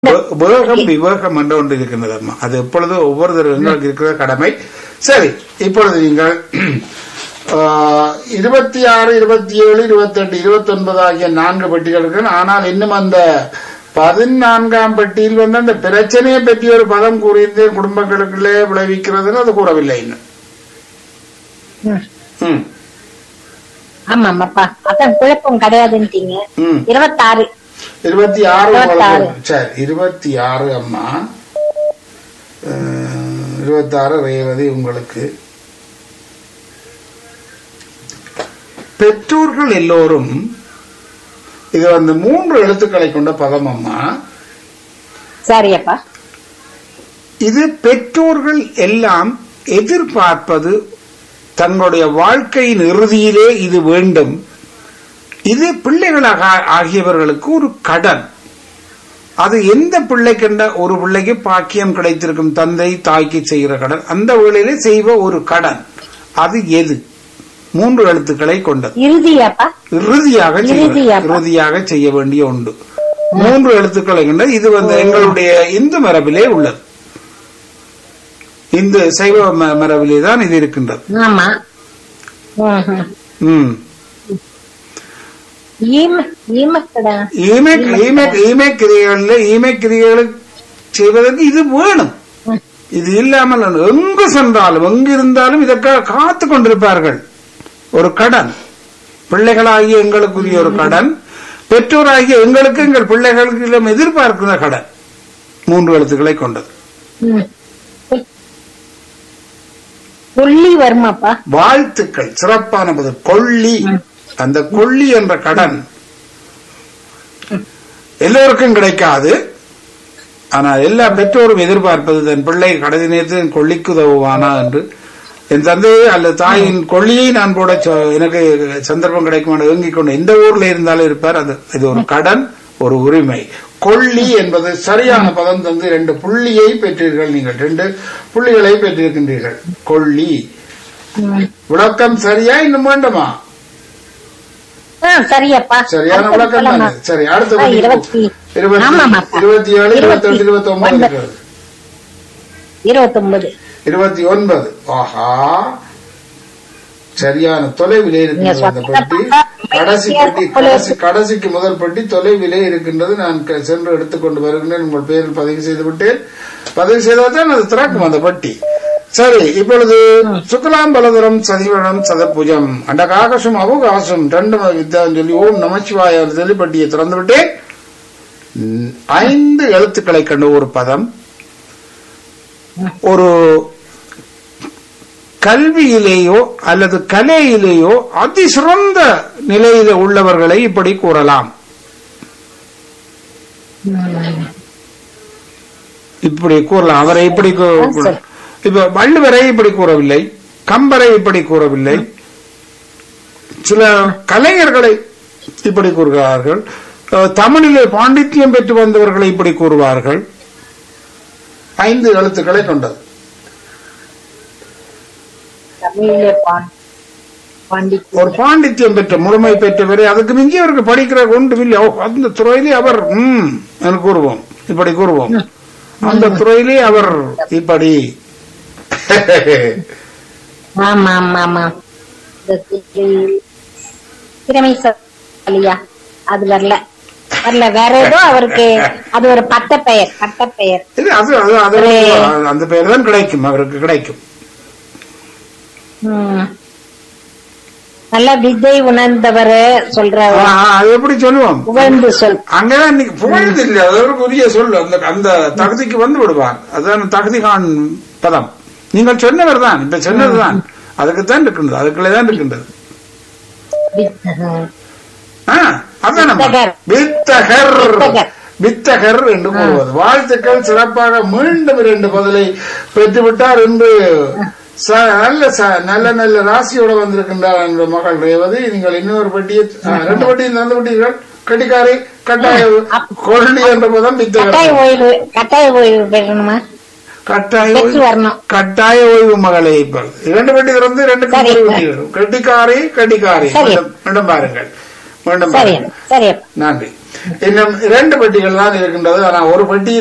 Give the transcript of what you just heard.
வே- வேகம் விவேகம் என்று ஒன்று இருக்கின்றது அம்மா அது எப்பொழுது ஒவ்வொரு எங்களுக்கு இருக்கிற கடமை சரி இப்பொழுது நீங்கள் ஆஹ், இருபத்தி ஆறு இருபத்தி ஏழு இருபத்தெட்டு இருபத்தி ஒன்பது ஆகிய நான்கு பெட்டிகள் இருக்கு ஆனால் இன்னும் அந்த பதினான்காம் பெட்டியில் வந்து அந்த பிரச்சனையை பற்றி ஒரு பதம் கூறியிருந்தேன் குடும்பங்களுக்குள்ளே விளைவிக்கிறதுன்னு அது கூறவில்லை இன்னும் ம். ம், ஆமா ஆமாப்பா அதான் குழப்பம் கிடையாதுன்ட்டீங்க ம். இருபத்தாறு இருபத்தி ஆறு இருபத்தாறு. உங்களுக்கு- சரி இருபத்தி ஆறு அம்மா அஹ், இருபத்தாறு ரேவதி உங்களுக்கு பெற்றோர்கள் எல்லோரும் இது வந்து மூன்று எழுத்துக்களை கொண்ட பதம் அம்மா சரியப்பா இது பெற்றோர்கள் எல்லாம் எதிர்பார்ப்பது தங்களுடைய வாழ்க்கையின் இறுதியிலே இது வேண்டும் இது பிள்ளைகளாக ஆகியவர்களுக்கு ஒரு கடன் அது எந்த பிள்ளைக்கென்ற ஒரு பிள்ளைக்கு பாக்கியம் கிடைத்திருக்கும் தந்தை தாய்க்கு செய்கிற கடன் அந்த வேளையிலே செய்வ ஒரு கடன் அது எது மூன்று எழுத்துக்களை கொண்டது இறுதியாப்பா இறுதியாக செய்ய- இறுதியாக. இறுதியாக செய்ய வேண்டிய ஒன்று மூன்று எழுத்துக்களை கொண்ட இது வந்து எங்களுடைய இந்து மரபிலே உள்ளது இந்து சைவ ம- மரபிலே தான் இது இருக்கின்றது ஆமா ம்ஹும். ம் ஈம ஈமக்கடா ஈமை ஈமை ஈமை கிரியைகள்ல ஈமை கிரியைகளை செய்வதற்கு இது வேணும் இது இல்லாமல் எங்கு சென்றாலும் எங்கு இருந்தாலும் இதற்காக காத்து கொண்டிருப்பார்கள் ஒரு கடன் பிள்ளைகளாகிய எங்களுக்குரிய ஒரு கடன் பெற்றோராகிய எங்களுக்கு எங்கள் பிள்ளைகளிடம் எதிர்பார்க்கிற கடன் மூன்று எழுத்துக்களை கொண்டது ம். புள்ளி வருமாப்பா வாழ்த்துக்கள் சிறப்பான பதில் கொள்ளி அந்த கொள்ளி என்ற கடன் எல்லோருக்கும் கிடைக்காது ஆனால் எல்லா பெற்றோரும் எதிர்பார்ப்பது தன் பிள்ளை கடைசி நேரத்தில் கொள்ளிக்கு உதவுவானா என்று என் தந்தை அல்லது தாயின் கொள்ளியை நான் போட சொ- எனக்கு சந்தர்ப்பம் கிடைக்குமான ஏங்கிக் கொண்டு எந்த ஊர்ல இருந்தாலும் இருப்பார் அது இது ஒரு கடன் ஒரு உரிமை கொள்ளி என்பது சரியான பதம் தந்து ரெண்டு புள்ளியை பெற்றீர்கள் நீங்கள் ரெண்டு புள்ளிகளை பெற்றிருக்கின்றீர்கள் கொள்ளி ம். விளக்கம் சரியா இன்னும் வேண்டுமா ஆ, சரியப்பா சரியான அடுத்தது விளக்கம் தானே சொல்லலாம். சரி அடுத்த ஆ, பத்தி இருபத்தி இருபத்தி ஆமாமாப்பா. இருபத்தி ஏழு இருபத்தி எட்டு இருபத்தி ஒன்பது ஒன்பது. இருக்கிறது இருபத்தொன்பது இருபத்தி ஒன்பது ஆஹா சரியான தொலைவிலே இருக்கின்றது அந்த சொன்ன பெட்டி பார்த்தா கடைசி மைக்கியா பெட்டி போல கடைசி கடைசிக்கு முதல் பெட்டி தொலைவிலே இருக்கின்றது நான் க- சென்று எடுத்துக்கொண்டு வருகின்றேன் உங்கள் பேரில் பதிவு செய்து விட்டேன் பதிவு செய்தால் தான் அது திறக்கும் அந்த பெட்டி சரி இப்பொழுது சுக்லாம் பலதரம் சதிவனம் சதபுஜம் அண்டகாகசம் அவுகாசம் ரெண்டு வித்யான்னு சொல்லி ஓம் நமச்சிவாய சொல்லி பெட்டியை திறந்து விட்டேன் ம், ஐந்து எழுத்துக்களை கண்ட ஒரு பதம் ஒரு கல்வியிலேயோ அல்லது கலையிலேயோ அதிசிறந்த நிலையில உள்ளவர்களை இப்படி கூறலாம் இப்படி கூறலாம் அவரை இப்படி கூ- ஆ, சரி. இப்ப வள்ளுவரை இப்படி கூறவில்லை கம்பரை இப்படி கூறவில்லை சில கலைஞர்களை இப்படி கூறுகிறார்கள் அஹ், தமிழிலே பாண்டித்யம் பெற்று வந்தவர்களை இப்படி கூறுவார்கள் ஐந்து எழுத்துக்களை கொண்டது தமிழிலே பாண் பாண்டித்யம் ஒரு பாண்டித்யம் பெற்ற முழுமை பெற்றவரை அதுக்கு மிஞ்சி அவருக்கு படிக்கிற ஒன்று இல்லை ஓ, அந்த துறையிலே அவர் ம் என்று கூறுவோம் இப்படி கூறுவோம் அந்த துறையிலே அவர் இப்படி ஆமா ஆமா ஆமா இந்த திரு- திறமைசாலியா அது வரல வரல வேற ஏதோ அவருக்கு அது ஒரு பட்ட பெயர் பட்ட பெயர் இது அது அது அது ஒரு- அந்த பெயர் தான் கிடைக்கும் அவருக்கு கிடைக்கும் ம். நல்ல வித்தை உணர்ந்தவர் சொல்ற ஆ, ஆ, அது எப்படி சொல்லுவோம் புகழ்ந்து சொல் அங்கதான் இன்னைக்கு புகழ்ந்து இல்லை அது ஒரு புதிய சொல் அந்த அந்த தகுதிக்கு வந்து விடுவார் அதுதான் தகுதிகான் பதம் நீங்கள் சொன்னவர் தான் இப்ப சொன்னதுதான் அதுக்குத்தான் இருக்கின்றது அதுக்குள்ளே தான் இருக்கின்றது வித்தகர். ஆ, அதான் நம்ம. வித்தகர். வித்தகர் வித்தகர். வித்தகர் என்று கூறுவது வாழ்த்துக்கள் சிறப்பாக மீண்டும் இரண்டு பதிலை பெற்றுவிட்டார் என்று ச- நல்ல ச- நல்ல நல்ல ராசியோட வந்திருக்கின்றார் என்ற மகள் ரேவதி நீங்கள் இன்னொரு பெட்டியை ஆ, ரெண்டு பெட்டியும் தந்து விட்டீர்கள் கட்டிக்காரி கட்டாய கொள்ளி என்ற பதம் கட்டாய வித்தகர் ஓய்வு கட்டாய ஓய்வு பெறணுமா கட்டாய பெற்று ஓய்வு வரணும் கட்டாய ஓய்வு மகளே இப்பொழுது இரண்டு பெட்டி திறந்து ரெண்டு சரி. விட்டீர்கள் கட்டிக்காரி கட்டிக்காரி சரி. மீண்டும் மீண்டும் பாருங்கள் மீண்டும் சரி பாருங்கள். சரி நன்றி இன்னும் இரண்டு பெட்டிகள் தான் இருக்கின்றது ஆனால் ஒரு பெட்டி